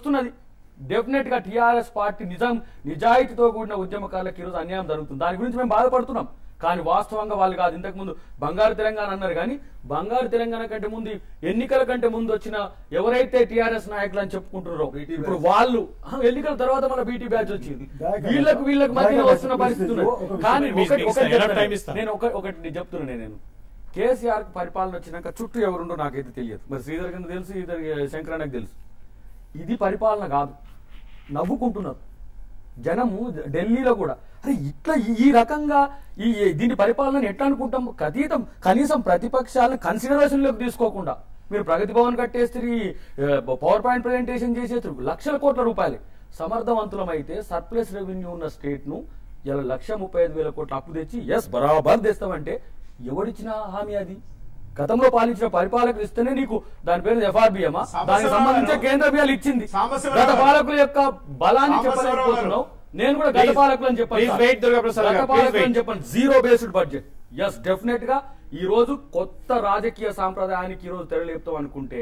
వస్తున్నది డెఫినెట్ గా TRS party నిజం నిజాయితీతో కూడిన ఉద్యమకారులకు ఈరోజు అన్యాయం జరుగుతుంది దాని గురించి మేము బాధపడుతున్నాం కానీ వాస్తవంగా వాళ్ళు కాదు ఇంతకు ముందు బంగారు తెలంగాణ అన్నారు కానీ బంగారు తెలంగాణ కంటే ముందు ఎన్నికల కంటే ముందు వచ్చిన ఎవరైతే టిఆర్ఎస్ నాయకులు అని చెప్పుకుంటున్నారో ఇప్పుడు వాళ్ళు ఆ, ఎన్నికల తర్వాత మన బీటీ బ్యాచ్ వచ్చింది దాకా- వీళ్ళకు వీళ్ళకి మధ్య దాకా వస్తున్న పరిస్థితి ఉన్నది ఒక కానీ మీ- ఒకటి మీకు ఒకటి ఇస్తాను, చెప్తాను. time ఇస్తాను. నేను ఒక ఒకటి చెప్తున్నాను నేను కేసీఆర్ పరిపాలన వచ్చినాక చుట్టూ ఎవరుండో నాకైతే తెలియదు మరి శ్రీధర్ కింద తెలుసు ఇద్దరు శంకరానికి తెలుసు ఇది పరిపాలన కాదు నవ్వుకుంటున్నారు జనము ఢిల్లీలో కూడా అరే ఇట్లా ఈ- ఈ రకంగా ఈ ఈ- దీని పరిపాలన ఎట్లా అనుకుంటాం కతీతం కనీసం ప్రతిపక్షాలను కన్సిడరేషన్ లోకి తీసుకోకుండా మీరు ప్రగతి భవన్ కట్టేస్తారు పవర్ పాయింట్ ప్రజెంటేషన్ చేసేస్తారు లక్షల కోట్ల రూపాయలు సమర్థవంతులం అయితే సర్ప్లస్ రెవెన్యూ ఉన్న స్టేట్ ను ఇలా లక్ష ముప్పై ఐదు వేల కోట్ల అప్పు తెచ్చి ఎస్ బరాబర్ తెస్తామంటే ఎవడిచ్చిన హామీ అది గతంలో పాలించిన పరిపాలకులు ఇస్తేనే నీకు దాని పేరు ఎఫ్ఆర్బిఎమా సాంబశివరావు దానికి సంబంధించిన గారు. కేంద్ర బియ్యాలు ఇచ్చింది సాంబశివరావు గత గారు. పాలకుల యొక్క బలాన్ని సాంబశివరావు చెప్పలేకపోతున్నావు గారు. నేను కూడా గత Please- పాలకులు అని చెప్పాను please wait, దుర్గా ప్రసాద్ గారు, గత please పాలకులు అని wait. చెప్పాను zero based budget yes definite గా ఈ రోజు కొత్త రాజకీయ సాంప్రదాయానికి ఈ రోజు తెరలేపుతాం అనుకుంటే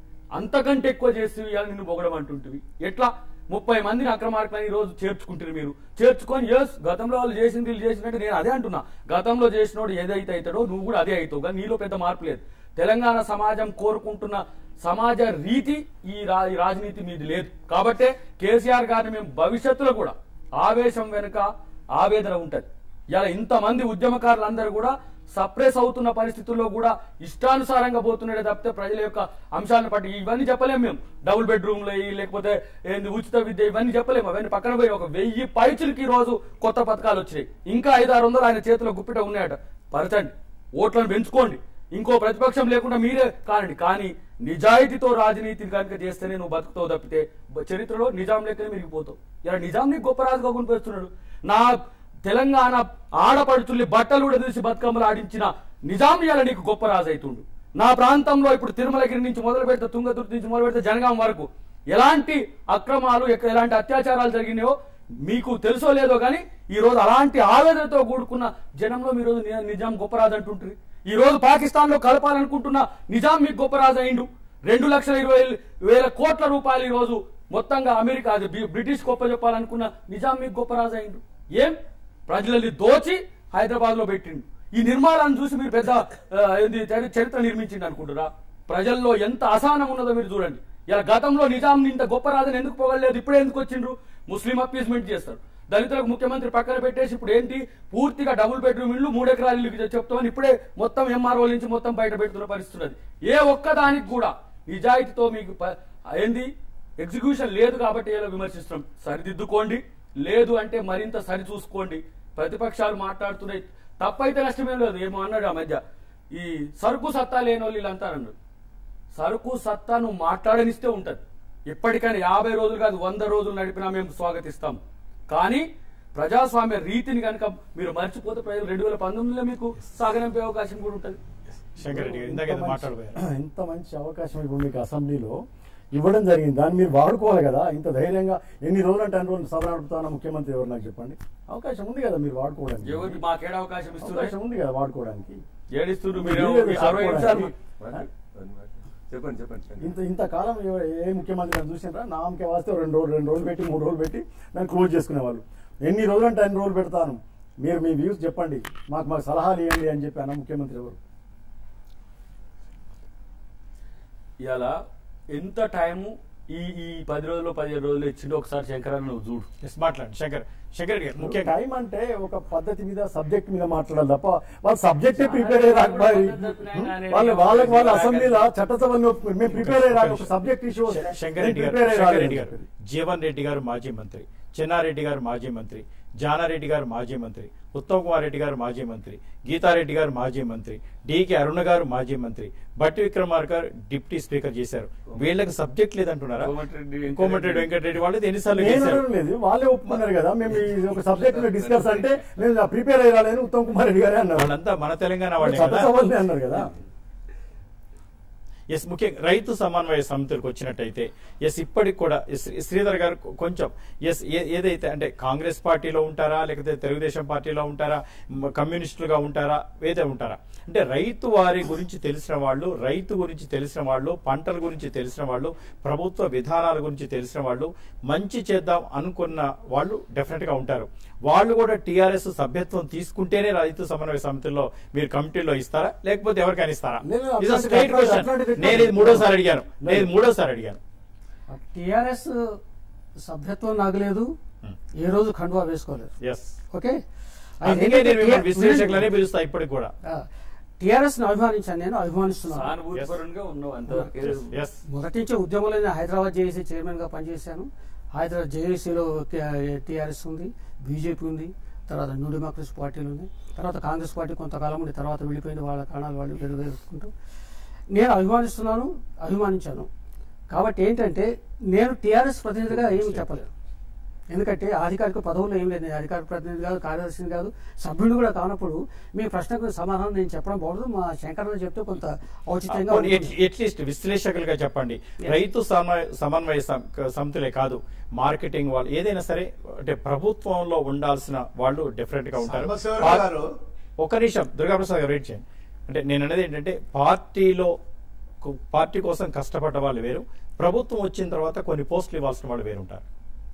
అంతకంటే ఎక్కువ చేసి ఇవాళ నిన్ను పొగడం అంటుంటివి ఎట్లా ముప్పై మందిని అక్రమార్కులని ఈ రోజు చేర్చుకుంటారు మీరు చేర్చుకొని ఎస్ గతంలో వాళ్ళు చేసింది వీళ్ళు చేసినట్టు నేను అదే అంటున్నా గతంలో చేసినోడు ఏదైతే అవుతాడో నువ్వు కూడా అదే అవుతావు కానీ నీలో పెద్ద మార్పు లేదు తెలంగాణ సమాజం కోరుకుంటున్న సమాజ రీతి ఈ రా ఈ రాజనీతి మీది లేదు కాబట్టే కేసీఆర్ గారిని మేము భవిష్యత్తులో కూడా ఆవేశం వెనుక ఆవేదన ఉంటది ఇలా ఇంతమంది ఉద్యమకారులందరూ కూడా సప్రెస్ అవుతున్న పరిస్థితుల్లో కూడా ఇష్టానుసారంగా పోతున్నాడే తప్పితే ప్రజల యొక్క అంశాలను బట్టి ఇవన్నీ చెప్పలేము మేము డబుల్ బెడ్రూమ్లు అయ్యి లేకపోతే ఏంది ఉచిత విద్య ఇవన్నీ చెప్పలేము అవన్నీ పక్కన పోయి ఒక వెయ్యి పైచులకి ఈ రోజు కొత్త పథకాలు వచ్చినాయి ఇంకా ఐదు ఆరు వందలు ఆయన చేతిలో గుప్పిట ఉన్నాయట పరచండి ఓట్లను పెంచుకోండి ఇంకో ప్రతిపక్షం లేకుండా మీరే కానండి కానీ నిజాయితీతో రాజనీతి కనుక చేస్తేనే నువ్వు బతుకుతావు తప్పితే బ- చరిత్రలో నిజాం లెక్కనే మిగిలిపోతావు ఇలా నిజాం నీకు గొప్ప రాజుగా కొనిపిస్తున్నాడు నా తెలంగాణ ఆడపడుచుల్ని బట్టలు కూడా తీసి బతుకమ్మలు ఆడించిన నిజాం ఇవాళ నీకు గొప్ప రాజు అవుతుండు నా ప్రాంతంలో ఇప్పుడు తిరుమలగిరి నుంచి మొదలు పెడితే తుంగతుర్తి నుంచి మొదలు పెడితే జనగాం వరకు ఎలాంటి అక్రమాలు ఎక్క- ఎలాంటి అత్యాచారాలు జరిగినాయో మీకు తెలుసో లేదో కానీ ఈ రోజు అలాంటి ఆవేదనతో కూడుకున్న జనంలో మీ రోజు ని- నిజాం గొప్ప రాజు అంటుంటారు ఈ రోజు పాకిస్తాన్ లో కలపాలనుకుంటున్న నిజాం మీకు గొప్ప రాజు అయిండు రెండు లక్షల ఇరవై వేల కోట్ల రూపాయలు ఈ రోజు మొత్తంగా అమెరికా అది బ్రి- బ్రిటిష్ గొప్ప చెప్పాలనుకున్న నిజాం మీకు గొప్ప రాజు అయిండు ఏం ప్రజలని దోచి హైదరాబాద్ లో పెట్టిండు ఈ నిర్మాణాన్ని చూసి మీరు పెద్ద ఆ, ఏంది చరి- చరిత్ర నిర్మించిండు అనుకుంటారా ప్రజల్లో ఎంత అసహనం ఉన్నదో మీరు చూడండి ఇలా గతంలో నిజాం ఇంత గొప్ప రాజని ఎందుకు పోగలేదు ఇప్పుడే ఎందుకు వచ్చిండ్రు ముస్లిం అప్పీస్మెంట్ చేస్తారు దళితులకు ముఖ్యమంత్రి పక్కన పెట్టేసి ఇప్పుడు ఏంటి పూర్తిగా డబుల్ బెడ్రూమ్ ఇల్లు మూడు ఎకరాల ఇల్లు చెప్తామని ఇప్పుడే మొత్తం ఎంఆర్ఓ నుంచి మొత్తం బయట పెడుతున్న పరిస్థితి ఉన్నది ఏ ఒక్క దానికి కూడా నిజాయితీతో మీకు ప- ఏంది ఎగ్జిక్యూషన్ లేదు కాబట్టి ఇలా విమర్శిస్తున్నాం సరిదిద్దుకోండి లేదు అంటే మరింత సరి చూసుకోండి ప్రతిపక్షాలు మాట్లాడుతున్నాయి తప్పైతే నష్టమేం లేదు ఏమో అన్నాడు ఆ మధ్య ఈ సరుకు సత్తా లేని వాళ్ళు వీళ్ళంతా అన్నాడు సరుకు సత్తా నువ్వు మాట్లాడనిస్తే ఉంటది ఎప్పటికైనా యాభై రోజులు కాదు వంద రోజులు నడిపినా మేము స్వాగతిస్తాం కానీ ప్రజాస్వామ్య రీతిని కనుక మీరు మర్చిపోతే ప్రజలు రెండు వేల పంతొమ్మిదిలో మీకు సాగనంపే అవకాశం కూడా ఉంటుంది శంకర్ రెడ్డి గారు ఇందాక ఇంత ఏదో మంచి- మాట్లాడబోయారు ఇంత మంచి అవకాశం ఇప్పుడు మీకు అసెంబ్లీలో ఇవ్వడం జరిగింది దాన్ని మీరు వాడుకోవాలి కదా ఇంత ధైర్యంగా ఎన్ని రోజులు అంటే అన్ని రోజులు సభ నడుపుతాన ముఖ్యమంత్రి ఎవరు నాకు చెప్పండి అవకాశం ఉంది కదా మీరు వాడుకోవడానికి ఎవరికి మాకేడ అవకాశం ఇస్తున్నారు అవకాశం ఉంది కదా వాడుకోవడానికి ఏడిస్తున్నారు మీరు మీరు మీ అరవై నిమిషాలు చెప్పండి చెప్పండి ఇంత ఇంతకాలం ఏ- ఏ ముఖ్యమంత్రి అని చూసినారా నామకే వాస్తే రెండు రోజులు రెండు రోజులు పెట్టి మూడు రోజులు పెట్టి దాన్ని క్లోజ్ చేసుకునేవాళ్ళు ఎన్ని రోజులు అంటే అన్ని రోజులు పెడతాను మీరు మీ వ్యూస్ చెప్పండి మాకు మాకు సలహాలు ఇవ్వండి అని చెప్పి అన్న ముఖ్యమంత్రి ఎవరు ఇలా ఎంత టైము ఈ ఈ పది రోజులు పదిహేను రోజులు ఇచ్చిండు ఒకసారి శంకరాన్ని నువ్వు చూడు ఎస్ మాట్లాడండి శంకర్ శంకర్ రెడ్డి గారు ముఖ్యంగా టైం అంటే ఒక పద్ధతి మీద సబ్జెక్ట్ మీద మాట్లాడాలి తప్ప వాళ్ళ సబ్జెక్టే ప్రిపేర్ అయ్యి రాకపోయి వాళ్ళు వాళ్ళకి వాళ్ళ అసెంబ్లీలో చట్టసభలో మేము ప్రిపేర్ అయ్యి రాక ఒక సబ్జెక్ట్ ఇష్యూ శంకర్ రెడ్డి గారు ప్రిపేర్ అయ్యి శంకర్ రెడ్డి రాలేదు గారు జీవన్ రెడ్డి గారు మాజీ మంత్రి చెన్నారెడ్డి గారు మాజీ మంత్రి జానారెడ్డి గారు మాజీ మంత్రి ఉత్తమ్ కుమార్ రెడ్డి గారు మాజీ మంత్రి గీతారెడ్డి గారు మాజీ మంత్రి డికే అరుణ గారు మాజీ మంత్రి బట్టి విక్రమార్క గారు డిప్యూటీ స్పీకర్ చేశారు వీళ్ళకి సబ్జెక్ట్ లేదంటున్నారా కోమటిరెడ్డి వెంకటరెడ్డి. కోమటిరెడ్డి వెంకటరెడ్డి వాళ్ళది ఎన్నిసార్లు నేను చేశారు అనడం లేదు వాళ్ళే ఒప్పుకున్నారు కదా మేము ఈ ఒక సబ్జెక్ట్ మీద డిస్కస్ అంటే మేము ప్రిపేర్ అయ్యి రాలేదని ఉత్తమ్ కుమార్ రెడ్డి గారే అన్నారు వాళ్ళంతా మన తెలంగాణ వాళ్ళే కదా చట్టసభలనే అన్నారు కదా ఎస్ ముఖ్యంగా రైతు సమన్వయ సమితులకు వచ్చినట్టయితే ఎస్ ఇప్పటికి కూడా ఎస్ శ్రీధర్ గారు కొ- కొంచెం ఎస్ ఏ- ఏదైతే అంటే కాంగ్రెస్ పార్టీలో ఉంటారా లేకపోతే తెలుగుదేశం పార్టీలో ఉంటారా మ- కమ్యూనిస్టులుగా ఉంటారా ఏదే ఉంటారా అంటే రైతు వారి గురించి తెలిసిన వాళ్ళు రైతు గురించి తెలిసిన వాళ్ళు పంటల గురించి తెలిసిన వాళ్ళు ప్రభుత్వ విధానాల గురించి తెలిసిన వాళ్ళు మంచి చేద్దాం అనుకున్న వాళ్ళు డెఫినెట్ గా ఉంటారు వాళ్ళు కూడా టీఆర్ఎస్ సభ్యత్వం తీసుకుంటేనే రైతు సమన్వయ సమితిలో మీరు కమిటీలో ఇస్తారా లేకపోతే ఎవరికైనా ఇస్తారా లేదు, ఇది అట్లాంటి- స్ట్రైట్ క్వశ్చన్ అట్లాంటి- నేను ఇది మూడోసారి అడిగాను నేను ఇది మూడోసారి అడిగాను టిఆర్ఎస్ సభ్యత్వం నాకు లేదు ఏ రోజు ఖండువా వేసుకోలేదు ఎస్ ఓకే అందుకే నేను మిమ్మల్ని విశ్లేషకులనే పిలుస్తా ఇప్పటికి కూడా టిఆర్ఎస్ ని అభిమానించాను నేను అభిమానిస్తున్నాను సానుభూతిపరంగా ఉన్నావు అంతవరకు ఎస్ మొదటి నుంచి ఉద్యమంలో నేను హైదరాబాద్ జేఏసీ చైర్మన్ గా పనిచేశాను హైదరాబాద్ జేఏసీలో టీఆర్ఎస్ ఉంది బీజేపీ ఉంది తర్వాత న్యూ డెమోక్రసీ పార్టీలు ఉన్నాయి తర్వాత కాంగ్రెస్ పార్టీ కొంతకాలం ఉండి తర్వాత వెళ్ళిపోయింది వాళ్ళ కారణాలు వాళ్ళు వెలువెత్తుకుంటూ నేను అభిమానిస్తున్నాను అభిమానించాను కాబట్టి ఏంటంటే నేను టీఆర్ఎస్ ప్రతినిధిగా ఏమి చెప్పలేను ఎందుకంటే అధికారిక పదవుల్లో ఏం లేదు నేను అధికార ప్రతినిధి కాదు కార్యదర్శిని కాదు సభ్యుడు కూడా కానప్పుడు మీ ప్రశ్నకు సమాధానం నేను చెప్పడం బాగుండదు మా శంకరరావు చెప్తే కొంత ఔచిత్యంగా ఉంటుంది. అట్లీస్ట్ విశ్లేషకులుగా చెప్పండి రైతు సమన్వయ సమన్వయ సం- సమితులే కాదు మార్కెటింగ్ వాళ్ళు ఏదైనా సరే అంటే ప్రభుత్వంలో ఉండాల్సిన వాళ్ళు డెఫినెట్ గా ఉంటారు సాంబశివరావు పా- గారు. ఒక నిమిషం దుర్గాప్రసాద్ గారు వెయిట్ చేయండి అంటే నేను అనేది ఏంటంటే పార్టీలో కు- పార్టీ కోసం కష్టపడ్డ వాళ్ళు వేరు ప్రభుత్వం వచ్చిన తర్వాత కొన్ని పోస్టులు ఇవ్వాల్సిన వాళ్ళు వేరు ఉంటారు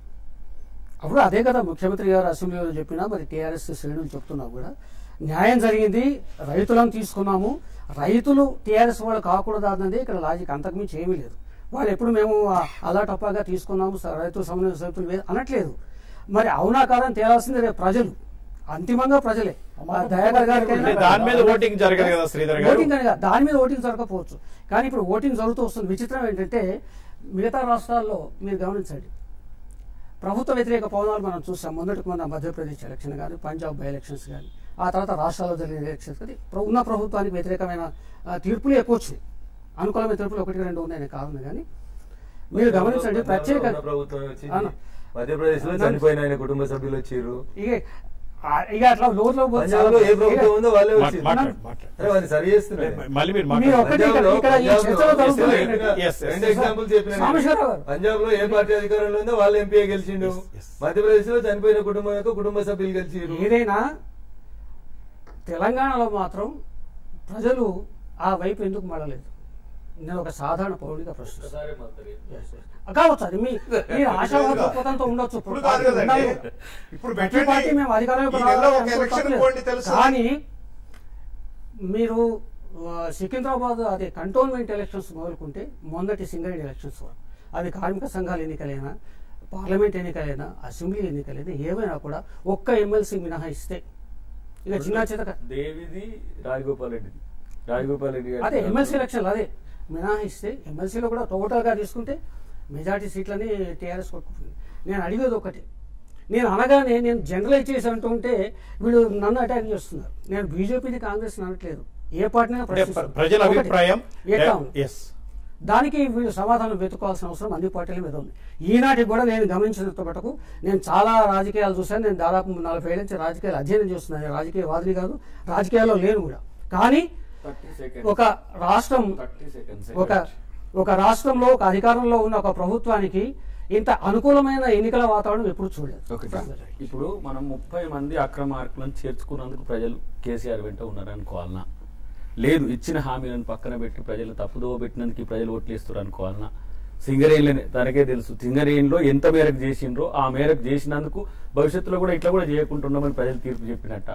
అప్పుడు అదే కదా ముఖ్యమంత్రి గారు అసెంబ్లీలో చెప్పినా మరి టీఆర్ఎస్ శ్రేణులు చెప్తున్నా కూడా న్యాయం జరిగింది రైతులను తీసుకున్నాము రైతులు టీఆర్ఎస్ వాళ్ళు కాకూడదు అన్నది ఇక్కడ లాజిక్ అంతకుమించి ఏమీ లేదు వాళ్ళు ఎప్పుడు మేము ఆ- అలా టప్పాగా తీసుకున్నాము స- రైతు సమన్వయ సమితులు వే- అనట్లేదు మరి అవునా కాదని తేలాల్సింది రేపు ప్రజలు అంతిమంగా ప్రజలే ఆ దయాకర్ గారికైనా అంటే దాని మీద ఓటింగ్ జరగదు కదా శ్రీధర్ గారు ఓటింగ్ అనగా దాని మీద ఓటింగ్ జరగకపోవచ్చు కానీ ఇప్పుడు ఓటింగ్ జరుగుతూ వస్తుంది విచిత్రం ఏంటంటే మిగతా రాష్ట్రాల్లో మీరు గమనించండి ప్రభుత్వ వ్యతిరేక పవనాలు మనం చూసాం మొదటికి మన మధ్యప్రదేశ్ ఎలక్షన్ కానీ పంజాబ్ బై ఎలక్షన్స్ కానీ ఆ తర్వాత రాష్ట్రాల్లో జరిగిన ఎలక్షన్స్ కానీ ప్ర- ఉన్న ప్రభుత్వానికి వ్యతిరేకమైన ఆ, తీర్పులు ఎక్కువ వచ్చినాయి అనుకూలమైన తీర్పులు ఒకటి రెండు ఉన్నాయని కాదు కానీ మీరు గమనించండి ప్రత్యేక ఉన్న ప్రభుత్వం వచ్చింది అవును. మధ్యప్రదేశ్ లో అవును. చనిపోయిన ఆయన కుటుంబ సభ్యులు వచ్చారు ఇక ఆ, ఇక అట్లా లోతులో పోతే పంజాబ్ లో ఏ ప్రభుత్వం ఇక- ఉందో వాళ్ళే మాట్- వచ్చింది మాట్లాడు, మాట్లాడు. అరే వాళ్ళు సరి చేస్తున్నారు మళ్ళీ మీరు మీరు మాట్లాడండి. ఒకటి ఇక్కడ- పంజాబ్లో- ఇక్కడ ఈ పంజాబ్లో చర్చలో జరుగుతుంది రెండు- ఏంటంటే- Yes, yes. రెండు ఎగ్జాంపుల్ చెప్పిన సాంబశివరావు గారు. పంజాబ్ లో ఏ పార్టీ అధికారంలో ఉందో వాళ్ళ ఎంపీ గెలిచిండు Yes, yes. మధ్యప్రదేశ్ లో చనిపోయిన కుటుంబం యొక్క కుటుంబ సభ్యులు గెలిచిరు ఏదైనా తెలంగాణలో మాత్రం ప్రజలు ఆ వైపు ఎందుకు మళ్ళలేదు నేను ఒక సాధారణ పౌరుడిగా ప్రశ్నిస్తాను కావచ్చు అది మీ మీ ఆశావాద దృక్పథంతో ఉండొచ్చు ఇప్పుడు కాదు కదండి. ఉండాలి. ఇప్పుడు ప్రతి పెట్టండి. పార్టీ మేము అధికారంలోకి ఈ నెలలో రావాలి ఒక అనుకో ఎలక్షన్ తప్పలేదు. పోండి తెలుసు. కానీ మీరు ఆ, సికింద్రాబాద్ అదే కంటోన్మెంట్ ఎలక్షన్స్ మొదలుకుంటే మొన్నటి సింగరేణి ఎలక్షన్స్ వరకు అవి కార్మిక సంఘాల ఎన్నికలైనా పార్లమెంట్ ఎన్నికలైనా అసెంబ్లీ ఎన్నికలైనా ఏమైనా కూడా ఒక్క ఎమ్మెల్సీ మినహాయిస్తే ఇక చిన్న చిన్న దేవిది రాజగోపాల్ రెడ్డిది రాజగోపాల్ రెడ్డి గారి- అదే ఎమ్మెల్సీ ఎలక్షన్లు అదే మినహాయిస్తే ఎమ్మెల్సీలో కూడా టోటల్గా తీసుకుంటే మెజార్టీ సీట్లని టీఆర్ఎస్ కొట్టుకుంటుంది నేను అడిగేది ఒకటి నేను అనగానే నేను జనరలైజ్ చేసి అంటుంటే వీళ్ళు నన్ను అటాక్ చేస్తున్నారు నేను బీజేపీని కాంగ్రెస్ అనట్లేదు ఏ పార్టీని అంటే ప్ర- ప్రజల అభిప్రాయం ఎట్లా ఉంది? ఎస్ దానికి వీళ్ళు సమాధానం వెతుకోవాల్సిన అవసరం అన్ని పార్టీల మీద ఉంది ఈనాటికి కూడా నేను గమనించినంత మటుకు నేను చాలా రాజకీయాలు చూశాను నేను దాదాపు నలభై ఏళ్ళ నుంచి రాజకీయాలు అధ్యయనం చేస్తున్నాను నేను రాజకీయ వాదిని కాదు రాజకీయాల్లో లేను కూడా కానీ 30 seconds. ఒక రాష్ట్రం 30 seconds. ఒక ఒక రాష్ట్రంలో ఒక అధికారంలో ఉన్న ఒక ప్రభుత్వానికి ఇంత అనుకూలమైన ఎన్నికల వాతావరణం ఎప్పుడు చూడలేదు ఓకే ఇప్పుడు మనం ముప్పై మంది అక్రమార్కులను చేర్చుకున్నందుకు ప్రజలు కేసీఆర్ వెంట ఉన్నారనుకోవాలనా లేదు ఇచ్చిన హామీలను పక్కన పెట్టి ప్రజలు తప్పుదోవ పెట్టినందుకు ఈ ప్రజలు ఓట్లేస్తారు అనుకోవాలనా సింగరేణిలోనే తనకే తెలుసు సింగరేణిలో ఎంత మేరకు చేసిండ్రో ఆ మేరకు చేసినందుకు భవిష్యత్తులో కూడా ఇట్లా కూడా చేయకుంటున్నామని ప్రజలు తీర్పు చెప్పినట్ట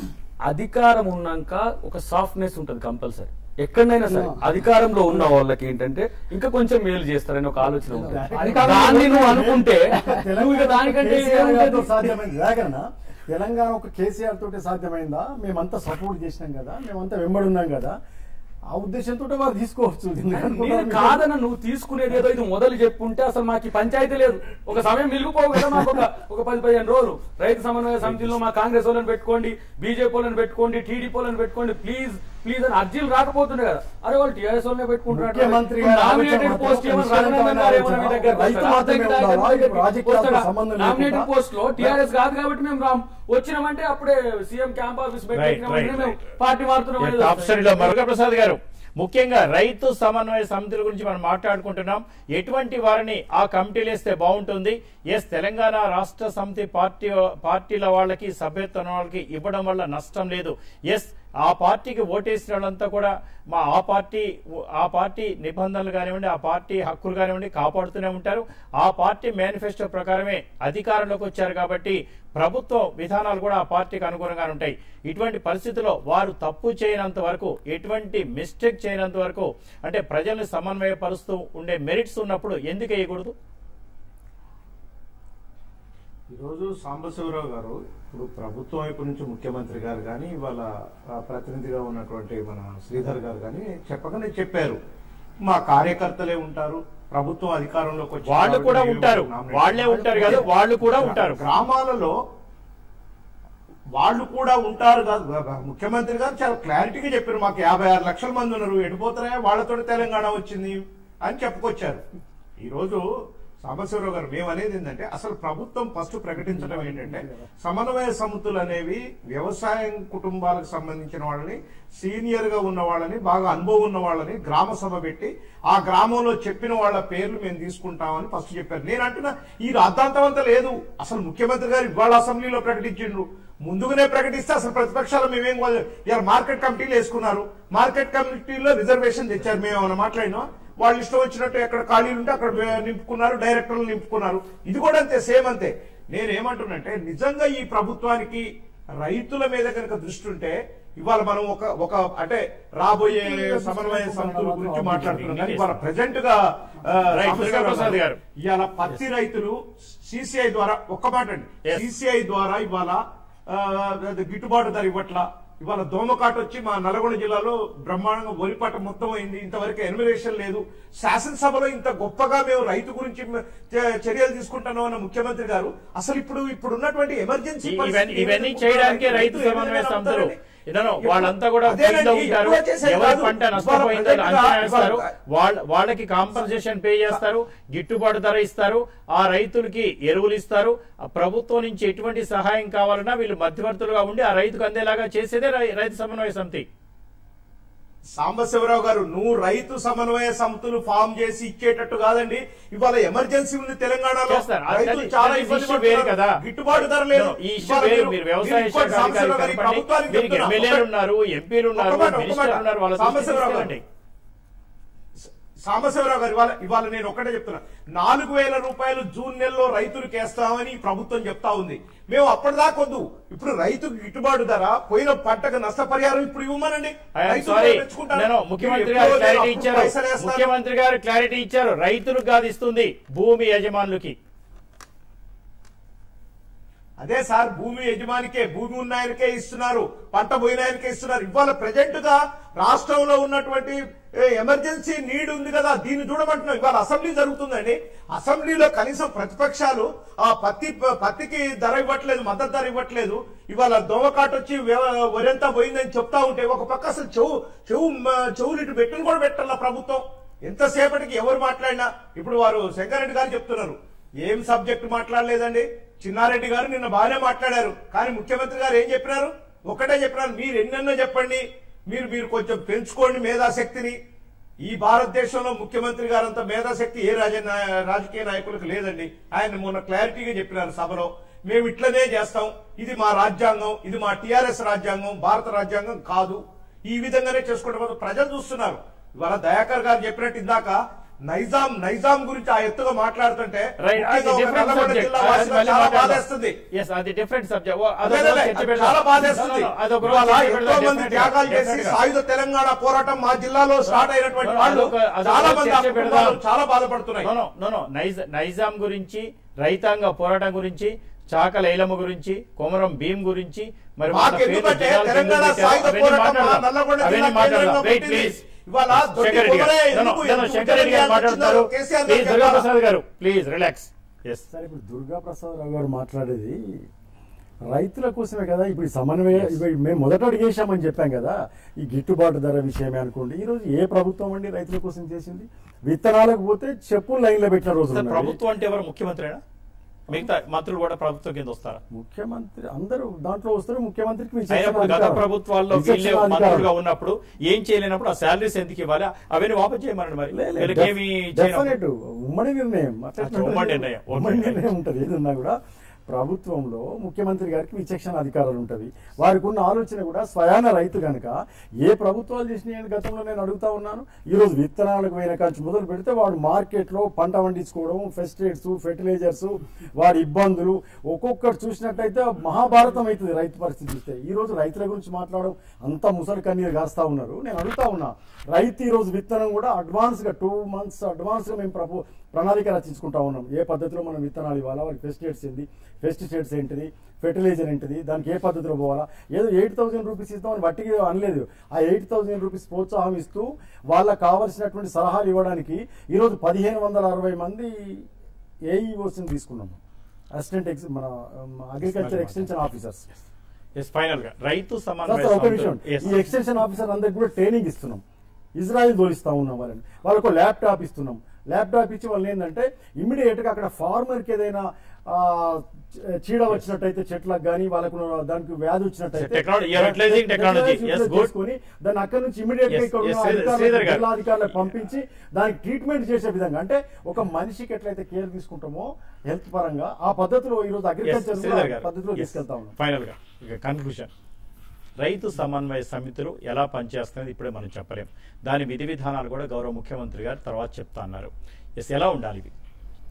అధికారం ఉన్నాక ఒక సాఫ్ట్నెస్ ఉంటుంది కంపల్సరీ ఎక్కడైనా సరే అధికారంలో ఉన్న వాళ్ళకి ఏంటంటే ఇంకా కొంచెం మేలు చేస్తారని ఒక ఆలోచన ఉంటుంది అధికారంలో దాన్ని నువ్వు అనుకుంటే నువ్వు ఇక తెలంగాణ దానికంటే కేసీఆర్ గారితో ఏముంటది? సాధ్యమైంది దాకన్నా తెలంగాణ ఒక కేసీఆర్ తోటి సాధ్యమైందా మేమంతా సపోర్ట్ చేసినాం కదా మేమంతా వెంబడున్నాం కదా ఆ ఉద్దేశంతో వారు తీసుకోవచ్చు ఎందుకంటే నేను కాదన్న నువ్వు తీసుకునేది ఏదో ఇది మొదలు చెప్పుంటే అసలు మాకు ఈ పంచాయతీ లేదు ఒక సమయం మిగిలిపోవు కదా మాకు ఒక ఒక పది పదిహేను రోజులు రైతు సమన్వయ సమితిలో మా కాంగ్రెస్ వాళ్ళని పెట్టుకోండి బీజేపీ వాళ్ళని పెట్టుకోండి టీడీపీ వాళ్ళని పెట్టుకోండి ప్లీజ్ ప్లీజ్ అని అర్జీలు రాకపోతుండే కదా అరే వాళ్ళు టీఆర్ఎస్ వాళ్ళనే ముఖ్యమంత్రి గారి నామినేటెడ్ ఆలోచన పోస్ట్ ఏమో మాత్రం రఘునందన్ గారు ఏమో మీ దగ్గర రైతు మాత్రమే ఉండాలా? ఇప్పుడు రాజకీయాలతో సంబంధం లేకుండా? నామినేటెడ్ పోస్ట్ లో టీఆర్ఎస్ కాదు కాబట్టి మేము రామ్ వచ్చినామంటే అప్పుడే సీఎం క్యాంప్ ఆఫీస్ రైట్ పెట్టినామంటే రైట్ మేము పార్టీ మారుతున్నాం అనేది టాప్ స్టడీలో మరుగ ప్రసాద్ గారు ముఖ్యంగా రైతు సమన్వయ సమితుల గురించి మనం మాట్లాడుకుంటున్నాం ఎటువంటి వారిని ఆ కమిటీలు వేస్తే బాగుంటుంది ఎస్ తెలంగాణ రాష్ట్ర సమితి పార్టీ పార్టీల వాళ్ళకి సభ్యత్వం వాళ్ళకి ఇవ్వడం వల్ల నష్టం లేదు ఎస్ ఆ పార్టీకి ఓటేసిన వాళ్ళంతా కూడా మా ఆ పార్టీ ఆ పార్టీ నిబంధనలు కానివ్వండి ఆ పార్టీ హక్కులు కానివ్వండి కాపాడుతూనే ఉంటారు ఆ పార్టీ మేనిఫెస్టో ప్రకారమే అధికారంలోకి వచ్చారు కాబట్టి ప్రభుత్వం విధానాలు కూడా ఆ పార్టీకి అనుగుణంగా ఉంటాయి ఇటువంటి పరిస్థితుల్లో వారు తప్పు చేయనంత వరకు ఎటువంటి మిస్టేక్ చేయనంత వరకు అంటే ప్రజల్ని సమన్వయపరుస్తూ ఉండే మెరిట్స్ ఉన్నప్పుడు ఎందుకు వేయకూడదు ఈరోజు సాంబశివరావు గారు ఇప్పుడు ప్రభుత్వం వైపు నుంచి ముఖ్యమంత్రి గారు కానీ ఇవాళ ఆ, ప్రతినిధిగా ఉన్నటువంటి మన శ్రీధర్ గారు కానీ చెప్పగానే చెప్పారు మా కార్యకర్తలే ఉంటారు ప్రభుత్వం అధికారంలోకి వచ్చి వాళ్ళు కూడా ఉంటారు వాళ్లే ఉంటారు కదా వాళ్ళు కూడా ఉంటారు గ్రామాలలో వాళ్ళు కూడా ఉంటారు కాదు ముఖ్యమంత్రి గారు చాలా క్లారిటీగా చెప్పారు మాకు యాభై ఆరు లక్షల మంది ఉన్నారు ఎడిపోతారా వాళ్ళతో తెలంగాణ వచ్చింది అని చెప్పుకొచ్చారు ఈరోజు సాంబశివరావు గారు మేము అనేది ఏంటంటే అసలు ప్రభుత్వం ఫస్ట్ ప్రకటించడం ఏంటంటే సమన్వయ సమితులు అనేవి వ్యవసాయం కుటుంబాలకు సంబంధించిన వాళ్ళని సీనియర్ గా ఉన్న వాళ్ళని బాగా అనుభవం ఉన్న వాళ్ళని గ్రామ సభ పెట్టి ఆ గ్రామంలో చెప్పిన వాళ్ళ పేర్లు మేము తీసుకుంటామని ఫస్ట్ చెప్పారు నేను అంటున్నా ఈ రాద్ధాంతమంతా లేదు అసలు ముఖ్యమంత్రి గారు ఇవాళ అసెంబ్లీలో ప్రకటించిండ్రు ముందుగానే ప్రకటిస్తే అసలు ప్రతిపక్షాలు మేమేం కాదు. ఇలా మార్కెట్ కమిటీలు వేసుకున్నారు మార్కెట్ కమిటీలో రిజర్వేషన్ తెచ్చారు మేము ఏమైనా మాట్లాడినా వాళ్ళు ఇష్టం వచ్చినట్టు ఎక్కడ ఖాళీలు ఉంటే అక్కడ నింపుకున్నారు డైరెక్టర్లు నింపుకున్నారు ఇది కూడా అంతే సేమ్ అంతే నేనేమంటున్నంటే నిజంగా ఈ ప్రభుత్వానికి రైతుల మీద కనుక దృష్టి ఉంటే ఇవాళ మనం ఒక ఒక అంటే రాబోయే సమన్వయ సమితుల గురించి మాట్లాడుతున్నాం కానీ ఇవాళ ప్రజెంట్ గా ఆ, రైట్, సాంబశివరావు దుర్గాప్రసాద్ గారు. ఇవాళ పత్తి రైతులు సిసిఐ ద్వారా ఒక్క మాట అండి Yes. సిసిఐ ద్వారా ఇవాళ ఆ, అది గిట్టుబాటు ధర ఇవ్వట్ల ఇవాళ దోమకాట వచ్చి మా నల్గొండ జిల్లాలో బ్రహ్మాండంగా వరి పంట మొత్తం అయింది ఇంతవరకు ఎన్విరేషన్ లేదు శాసనసభలో ఇంత గొప్పగా మేము రైతు గురించి మ- చ- చర్యలు తీసుకుంటున్నాం అన్న ముఖ్యమంత్రి గారు అసలు ఇప్పుడు ఇప్పుడు ఉన్నటువంటి ఎమర్జెన్సీ ఈ- పరిస్థితి ఇవన్నీ- ఇవన్నీ ఏదైతే చేయడానికే ఉంటుందో రైతు రైతు సమన్వయ ఏమైనా సంస్థలు అవుతారని. ఇదనో వాళ్ళంతా కూడా అదేనండి, ఫీల్డ్ లో ఉంటారు ఎక్కువ చేసేది ఎవరి కాదు. పంట ఇవాళ నష్టపోయిందో ప్రజెంట్ గా అంచనా వేస్తారు ఇవాళ- వాళ్ళ వాళ్ళకి కాంపన్సేషన్ పే చేస్తారు గిట్టుబాటు ధర ఇస్తారు ఆ రైతులకి ఎరువులు ఇస్తారు ఆ ప్రభుత్వం నుంచి ఎటువంటి సహాయం కావాలన్నా వీళ్ళు మధ్యవర్తులుగా ఉండి ఆ రైతుకు అందేలాగా చేసేదే రై- రైతు సమన్వయ సమితి సాంబశివరావు గారు నువ్వు రైతు సమన్వయ సమితులు ఫామ్ చేసి ఇచ్చేటట్టు కాదండి ఇవాళ ఎమర్జెన్సీ ఉంది తెలంగాణలో చేస్తారు. అది- రైతులు అది- చాలా అది ఇబ్బంది issue వేరు పడుతున్నారు. కదా. గిట్టుబాటు ధర లేదు No, ఈ ఇష్యూ ఇవాళ వేరు మీరు- మీరు వ్యవసాయ మీరు శాఖ ఇంకోటి సాంబశివరావు అధికారి గారు ఈ కనపడి, ప్రభుత్వానికి వీరికి చెప్తున్నా. ఎమ్మెల్యేలు ఒక- ఉన్నారు ఎంపీలు ఉన్నారు ఒక మాట, ఒక మినిస్టర్లు మాట. ఉన్నారు వాళ్ళ దృష్టికి సాంబశివరావు గారు. తీసుకెళ్ళండి. సాంబశివరావు గారు ఇవాళ ఇవాళ నేను ఒకటే చెప్తున్నా నాలుగు వేల రూపాయలు జూన్ నెలలో రైతులకు వేస్తామని ఈ ప్రభుత్వం చెప్తా ఉంది మేము అప్పటిదాకా వద్దు ఇప్పుడు రైతుకు గిట్టుబాటు ధర పోయిన పంటకు నష్టపరిహారం ఇప్పుడు ఇవ్వమనండి ఐఎమ్ రైతులు సారీ మెచ్చుకుంటారు. నేను మీరు ముఖ్యమంత్రి ఎప్పుడో గారు నేను క్లారిటీ అప్పుడు ఇచ్చారు పైసలు వేస్తాను. ముఖ్యమంత్రి గారు క్లారిటీ ఇచ్చారు రైతులకు కాదు ఇస్తుంది భూమి యజమానులకి అదే సార్ భూమి యజమానికే భూమి ఉన్న ఆయనకే ఇస్తున్నారు పంట పోయిన ఆయనకే ఇస్తున్నారు ఇవాళ ప్రజెంట్ గా రాష్ట్రంలో ఉన్నటువంటి ఏ, ఎమర్జెన్సీ నీడ్ ఉంది కదా దీన్ని చూడమంటున్నాం ఇవాళ అసెంబ్లీ జరుగుతుందండి అసెంబ్లీలో కనీసం ప్రతిపక్షాలు ఆ పత్తి పత్తికి ధర ఇవ్వట్లేదు మద్దతు ధర ఇవ్వట్లేదు ఇవాళ దోమకాటు వచ్చి వ్యవ- వరంతా పోయిందని చెప్తా ఉంటే ఒక పక్క అసలు చెవు చెవు మ- చెవులు ఇటు పెట్టును కూడా పెట్టాల ప్రభుత్వం ఎంతసేపటికి ఎవరు మాట్లాడినా ఇప్పుడు వారు శంకరెడ్డి గారు చెప్తున్నారు ఏం సబ్జెక్ట్ మాట్లాడలేదండి చిన్నారెడ్డి గారు నిన్న బాగానే మాట్లాడారు కానీ ముఖ్యమంత్రి గారు ఏం చెప్పినారు ఒకటే చెప్పినారు మీరు ఎన్నెన్నో చెప్పండి మీరు మీరు కొంచెం పెంచుకోండి మేధాశక్తిని ఈ భారతదేశంలో ముఖ్యమంత్రి గారంత మేధాశక్తి ఏ రాజ రాజకీయ నాయకులకు లేదండి ఆయన మొన్న క్లారిటీగా చెప్పినారు సభలో మేము ఇట్లనే చేస్తాం ఇది మా రాజ్యాంగం ఇది మా టిఆర్ఎస్ రాజ్యాంగం భారత రాజ్యాంగం కాదు ఈ విధంగానే చేసుకుంటే పోతే ప్రజలు చూస్తున్నారు ఇవాళ దయాకర్ గారు చెప్పినట్టు ఇందాక నైజాం నైజాం గురించి ఆ ఎత్తుగా మాట్లాడుతుంటే రైట్ అది ముఖ్యంగా ఒక డిఫరెంట్ నల్లగొండ సబ్జెక్ట్ జిల్లా వాసిగా చాలా బాధేస్తుంది ఎస్ అది డిఫరెంట్ సబ్జెక్ట్ అదే, అదే, అది చాలా బాధేస్తుంది ఇవాళ ఎంతో మంది త్యాగాలు చేసి సాయుధ తెలంగాణ పోరాటం మా జిల్లాలో స్టార్ట్ అయినటువంటి వాళ్ళు అదొక- అదొక చాలా మంది ఆ చర్చ కుటుంబాలు పెడదాం. చాలా బాధపడుతున్నాయి నో నో నో నైజ నైజాం గురించి రైతాంగ పోరాటం గురించి చాకల ఐలమ్మ గురించి కొమరం భీం గురించి మరి మాకు మన పేర్లు ఎందుకంటే జనాలకు తెలంగాణ ఎందుకు సాయుధ అవన్నీ పోరాటం మా మాట్లాడదాం. నల్లగొండ అవన్నీ జిల్లా మాట్లాడదాం కేంద్రంగా వెయిట్ పుట్టింది. ప్లీజ్ ఇవాళ దొడ్డి శంకరెడ్డి గారు కొమరయ్య No, no, ఎందుకు- no, no, ఎందుకు శంకరెడ్డి గారు ఉద్యమం మాట్లాడతారు చేస్తున్నారో కేసీఆర్ ప్లీజ్ గారు దుర్గాప్రసాద్ గారు ప్లీజ్ రిలాక్స్ ఎస్ సరే ఇప్పుడు దుర్గా ప్రసాద్ రావు గారు మాట్లాడేది రైతుల కోసమే కదా ఇప్పుడు ఈ సమన్వయ ఇప్పుడు మేము మొదట అడిగేశామని చెప్పాం కదా ఈ గిట్టుబాటు ధర విషయమే అనుకోండి ఈ రోజు ఏ ప్రభుత్వం అండి రైతుల కోసం చేసింది విత్తనాలకు పోతే చెప్పులు లైన్ లో పెట్టిన రోజులు సార్ ఉన్నాయి. ప్రభుత్వం అంటే ఎవరు ముఖ్యమంత్రినా మిగతా మంత్రులు కూడా ప్రభుత్వం కింద వస్తారా ముఖ్యమంత్రి అందరూ దాంట్లో వస్తారు ముఖ్యమంత్రికి విచక్షణ అయినప్పుడు గత అధికారం. ప్రభుత్వాల్లో విచక్షణ వీళ్ళే అధికారం. మంత్రులుగా ఉన్నప్పుడు ఏం చేయలేనప్పుడు ఆ శాలరీస్ ఎందుకు ఇవ్వాలి అవన్నీ వాపస్ చేయమనండి మరి లే, లే, వీళ్ళకేమి డెఫ్- డెఫినెట్ ఉమ్మడి నిర్ణయం అట్లా అచ్చా, ఉమ్మడి నిర్ణయం. ఉమ్మడి ఓకే. నిర్ణయం ఉంటుంది ఏదన్నా కూడా ప్రభుత్వంలో ముఖ్యమంత్రి గారికి విచక్షణ అధికారాలు ఉంటవి వారికి ఉన్న ఆలోచన కూడా స్వయాన రైతు గనక ఏ ప్రభుత్వాలు చేసినాయని గతంలో నేను అడుగుతా ఉన్నాను ఈ రోజు విత్తనాలకు పోయిన కాంచి మొదలు పెడితే వాడు మార్కెట్ లో పంట పండించుకోవడం ఫెస్టిసైడ్స్ ఫెర్టిలైజర్స్ వాడి ఇబ్బందులు ఒక్కొక్కటి చూసినట్టయితే మహాభారతం అవుతుంది రైతు పరిస్థితి చూస్తే ఈ రోజు రైతుల గురించి మాట్లాడడం అంత ముసలి కన్నీరు కాస్తా ఉన్నారు నేను అడుగుతా ఉన్నా రైతు ఈ రోజు విత్తనం కూడా అడ్వాన్స్ గా టూ మంత్స్ అడ్వాన్స్ గా మేము ప్రభు ప్రణాళిక రచించుకుంటా ఉన్నాం ఏ పద్ధతిలో మనం విత్తనాలు ఇవ్వాలా వారికి పెస్టిసైడ్స్ ఏంటి పెస్టిసైడ్స్ ఏంటిది ఫెర్టిలైజర్ ఏంటిది దానికి ఏ పద్ధతిలో పోవాలా ఏదో ఎయిట్ థౌసండ్ రూపీస్ ఇస్తామని వట్టికి అనలేదు ఆ ఎయిట్ థౌసండ్ రూపీస్ ప్రోత్సాహం ఇస్తూ వాళ్ళకి కావలసినటువంటి సలహాలు ఇవ్వడానికి ఈరోజు పదిహేను వందల అరవై మంది ఏఈఓస్ని తీసుకున్నాం అసిస్టెంట్ ఎక్స్ మన అగ్రికల్చర్ ఎక్స్టెన్షన్ ఆఫీసర్స్ ఎస్ ఫైనల్ గా రైతు సార్, సమన్వయ సార్, ఒక సమితి- నిమిషం Yes. ఈ ఎక్స్టెన్షన్ ఆఫీసర్ అందరికి కూడా ట్రైనింగ్ ఇస్తున్నాం ఇజ్రాయిల్ తోలిస్తా ఉన్నాం వాళ్ళని వాళ్ళకు ల్యాప్టాప్ ఇస్తున్నాం ల్యాప్టాప్ ఇచ్చి వాళ్ళు ఏంటంటే ఇమీడియట్ గా అక్కడ ఫార్మర్ కి ఏదైనా ఆ, చ- చీడ వచ్చినట్టయితే చెట్లకు కానీ వాళ్ళకు దానికి వ్యాధి వచ్చినట్టయితే Technology, you are utilizing technology. Yes, good. చేసుకొని దాన్ని అక్కడ నుంచి ఇమీడియట్ గా Yes, ఇక్కడ yes, ఉన్న శ్రీధర్- అధికారులకు, శ్రీధర్ గారు. జిల్లా అధికారులకు పంపించి దానికి ట్రీట్మెంట్ చేసే విధంగా అంటే ఒక మనిషికి ఎట్లయితే కేర్ తీసుకుంటామో హెల్త్ పరంగా ఆ పద్ధతిలో ఈ రోజు Yes, అగ్రికల్చర్ శ్రీధర్ గారు. పద్ధతిలో Yes. తీసుకెళ్తా ఉన్నాం ఫైనల్ గా ఇక కన్క్లూషన్ రైతు సమన్వయ సమితులు ఎలా పనిచేస్తున్నది ఇప్పుడే మనం చెప్పలేం దాని విధి విధానాలు కూడా గౌరవ ముఖ్యమంత్రి గారు తర్వాత చెప్తా అన్నారు ఎస్ ఎలా ఉండాలి ఇవి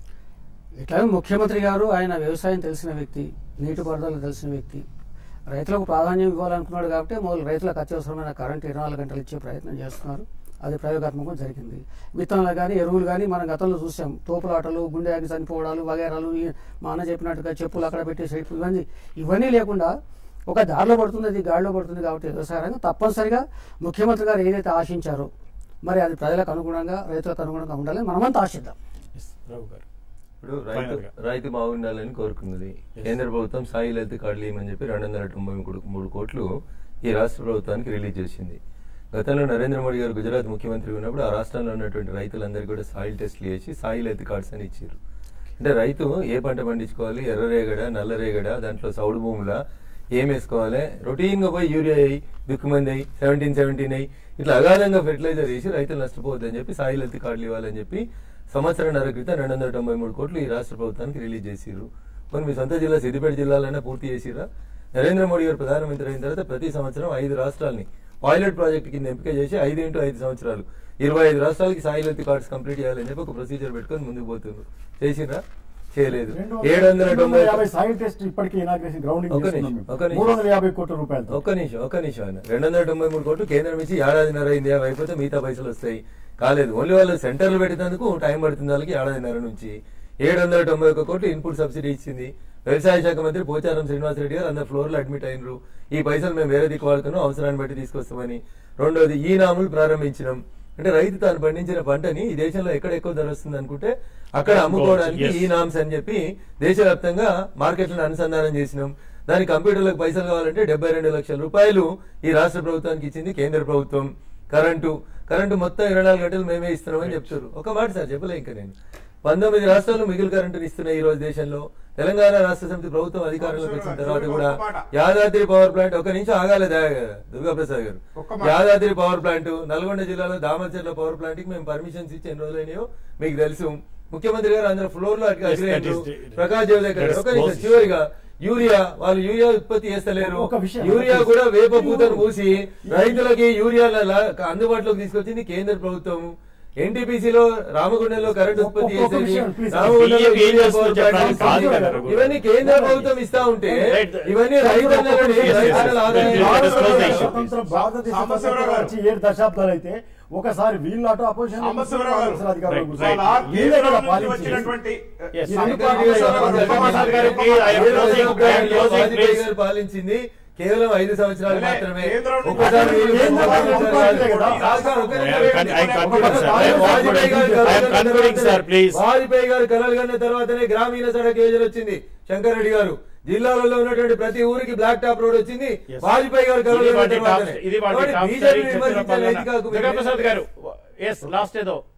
ఇట్లా ముఖ్యమంత్రి గారు ఆయన వ్యవసాయం తెలిసిన వ్యక్తి నీటిపారుదల తెలిసిన వ్యక్తి రైతులకు ప్రాధాన్యం ఇవ్వాలనుకున్నాడు కాబట్టి మొదలు రైతులకు అత్యవసరమైన కరెంట్ ఇరవై నాలుగు గంటలు ఇచ్చే ప్రయత్నం చేస్తున్నారు అది ప్రయోగాత్మకం జరిగింది విత్తనాలు కానీ ఎరువులు కానీ మనం గతంలో చూసాం తోపులాటలు గుండె ఆగి చనిపోవడాలు వగేరాలు ఈ మా అన్న చెప్పినట్టుగా చెప్పులు అక్కడ పెట్టేసి ఇవన్నీ ఇవన్నీ లేకుండా ఒక దారిలో పడుతుంది అది గాడిలో పడుతుంది కాబట్టి వ్యవసాయ రంగం తప్పనిసరిగా ముఖ్యమంత్రి గారు ఏదైతే ఆశించారో మరి అది ప్రజలకు అనుగుణంగా రైతులకు అనుగుణంగా ఉండాలని మనమంతా ఆశిద్దాం ఎస్ రావు గారు ఇప్పుడు రైతు Final గా. రైతు బాగుండాలని కోరుకున్నది కేంద్ర ప్రభుత్వం సాయి రైతు కార్డులు ఇవ్వమని చెప్పి రెండు వందల తొంభై మూడు- మూడు కోట్లు ఈ రాష్ట్ర ప్రభుత్వానికి రిలీజ్ చేసింది గతంలో నరేంద్ర మోడీ గారు గుజరాత్ ముఖ్యమంత్రి ఉన్నప్పుడు ఆ రాష్ట్రంలో ఉన్నటువంటి రైతులందరికీ కూడా సాయిల్ టెస్ట్లు చేసి సాయి రైతు కార్డ్స్ అని ఇచ్చారు అంటే రైతు ఏ పంట పండించుకోవాలి ఎర్రరేగడ నల్లరేగడ దాంట్లో సౌడు భూముల ఏం వేసుకోవాలి రొటీన్ గా పోయి యూరియా అయ్యి దుక్కుమంది అయ్యి సెవెంటీన్ సెవెంటీన్ అయ్యి ఇట్లా అగాధంగా ఫెర్టిలైజర్ వేసి రైతులు నష్టపోవద్దని చెప్పి సాయిల్ హెల్త్ కార్డులు ఇవ్వాలని చెప్పి సంవత్సరంన్నర క్రితం రెండు వందల తొంభై మూడు కోట్లు ఈ రాష్ట్ర ప్రభుత్వానికి రిలీజ్ చేసిర్రు కొన్ని మీ సొంత జిల్లా సిద్దిపేట జిల్లాలైనా పూర్తి చేసిరా నరేంద్ర మోడీ గారు ప్రధానమంత్రి అయిన తర్వాత ప్రతి సంవత్సరం ఐదు రాష్ట్రాలని పైలట్ ప్రాజెక్ట్ కింద ఎంపిక చేసి ఐదు ఇంటూ ఐదు సంవత్సరాలు ఇరవై ఐదు రాష్ట్రాలకి సాయి హెల్త్ కార్డ్స్ కంప్లీట్ చేయాలని చెప్పి ఒక ప్రొసీజర్ పెట్టుకొని ముందుకు పోతున్నారు చేసిరా చేయలేదు ఏడు వందల తొంభై యాభై సాయిల్ టెస్ట్ ఇప్పటికీ ఇనాగ్రేషన్ గ్రౌండింగ్ ఒక నిమిషం, ఒక నిమిషం. మూడు వందల యాభై కోట్ల రూపాయలతో ఒక్క నిమిషం ఒక్క నిమిషం ఆయన రెండు వందల తొంభై మూడు కోట్లు కేంద్రం ఇచ్చి ఏడాదిన్నర అయింది అవి అయిపోతే మిగతా పైసలు వస్తాయి కాలేదు ఓన్లీ వాళ్ళు సెంటర్లు పెట్టేందుకు టైం పడుతుంది వాళ్ళకి ఏడాదిన్నర నుంచి ఏడు వందల తొంభై ఒక్క కోట్లు ఇన్పుట్ సబ్సిడీ ఇచ్చింది వ్యవసాయ శాఖ మంత్రి పోచారం శ్రీనివాస్ రెడ్డి గారు అందరు ఫ్లోర్ లో అడ్మిట్ అయినరు ఈ పైసలు మేము వేరే దిక్కు వాడుతున్నాం అవసరాన్ని బట్టి తీసుకొస్తామని రెండోది ఈ నాములు ప్రారంభించినాం అంటే రైతు తాను పండించిన పంటని ఈ దేశంలో ఎక్కడ ఎక్కువ ధర వస్తుంది అనుకుంటే అక్కడ అమ్ముకోవడానికి Yes. ఈ నామ్స్ అని చెప్పి దేశవ్యాప్తంగా మార్కెట్లను అనుసంధానం చేసినాం దాని కంప్యూటర్లకు పైసలు కావాలంటే డెబ్బై రెండు లక్షల రూపాయలు ఈ రాష్ట్ర ప్రభుత్వానికి ఇచ్చింది కేంద్ర ప్రభుత్వం కరెంటు కరెంటు మొత్తం ఇరవై నాలుగు గంటలు మేమే ఇస్తున్నామని చెప్తారు ఒక మాట సార్ చెప్పలే ఇంకా నేను పంతొమ్మిది రాష్ట్రాలు మిగులు కరెంటుని ఇస్తున్నాయి ఈ రోజు దేశంలో తెలంగాణ రాష్ట్ర సమితి ప్రభుత్వం అధికారంలోకి వచ్చిన తర్వాత కూడా ఒక్క మాట. యాదాద్రి పవర్ ప్లాంట్ ఒక నిమిషం ఆగాలి దుర్గా ప్రసాద్ గారు ఒక్క మాట. యాదాద్రి పవర్ ప్లాంట్ నల్గొండ జిల్లాలో దామచర్ల పవర్ ప్లాంట్ కి మేము పర్మిషన్స్ ఇచ్చి ఎన్ని రోజులైనాయో మీకు తెలుసు ముఖ్యమంత్రి గారు అందరూ ఫ్లోర్ లో అట్లా Yes, agree that is అయ్యారు. the- Prakash Javadekar that is ఒక నిమిషం close. చివరిగా యూరియా వాళ్ళు యూరియా ఉత్పత్తి చేస్తలేరు ఒక విషయం. యూరియా కూడా వేప పూతను పూసి రైతులకి యూరియా అందుబాటులోకి తీసుకొచ్చింది కేంద్ర ప్రభుత్వం ఎన్టీపీసీలో రామగుండంలో కరెంట్ ఉత్పత్తి ఒక్క- ఒక్క చేసేది విషయం, please. రామగుండంలో ఏం యూరియా చేస్తుందో పవర్ ప్లాంట్ చెప్పడానికి కాదు ఇస్తుంది. కదా, రఘు. ఇవన్నీ కేంద్ర ప్రభుత్వం ఇస్తా ఉంటే Right. ఇవన్నీ రైతన్నలని Yes, yes, రైతుల yes. ఆదాయం Yes, yes, yes, yes, yes. స్వతంత్ర భారతదేశ సాంబశివరావు గారు. వచ్చి ఏడు దశాబ్దాలు అయితే ఒకసారి వీళ్ళు అటు అపోజిషన్ సాంబశివరావు గారు. అధికారంలో Right, కూర్చోవాలి. వాళ్ళ వీళ్ళే కేంద్రం కదా నుంచి పాలించేది. వచ్చినటువంటి Yes. ఈ రెండు ఇంకా పార్టీలు ఇంకా ఎవరు ఇంకా ప్రసాద్ గారికి గారికి I am కేంద్ర closing, ప్రభుత్వం I am closing, Vajpayee please. గారు పాలించింది కేవలం ఐదు సంవత్సరాలు లే, మాత్రమే కేంద్రం నుంచి ఒక్కసారి వీళ్ళు కేంద్ర ఒక్క వాళ్ళు నిమిషం ఒప్పుకోవట్లే కదా. కాదు, కాదు, ఒక్క నిమిషం I am con- I am concluding, sir. I am Vajpayee గారు concluding. I am కలలు concluding, కన్న sir, please. వాజ్పేయి గారు కలలు కన్న తర్వాతనే గ్రామీణ సడక్ యోజన వచ్చింది శంకర్ రెడ్డి గారు జిల్లాలలో ఉన్నటువంటి ప్రతి ఊరికి బ్లాక్ టాప్ రోడ్ వచ్చింది Yes. వాజ్పేయి గారు కలలు ఇది కన్న వాటి తర్వాతనే టాప్- ఇది వాటి కాబట్టి టాప్ బీజేపీ స్టడీ విమర్శించే చంద్రబాబు నైతిక హక్కు దుర్గా మీకు ప్రసాద్ గారు ఎస్ లాస్ట్ ఏదో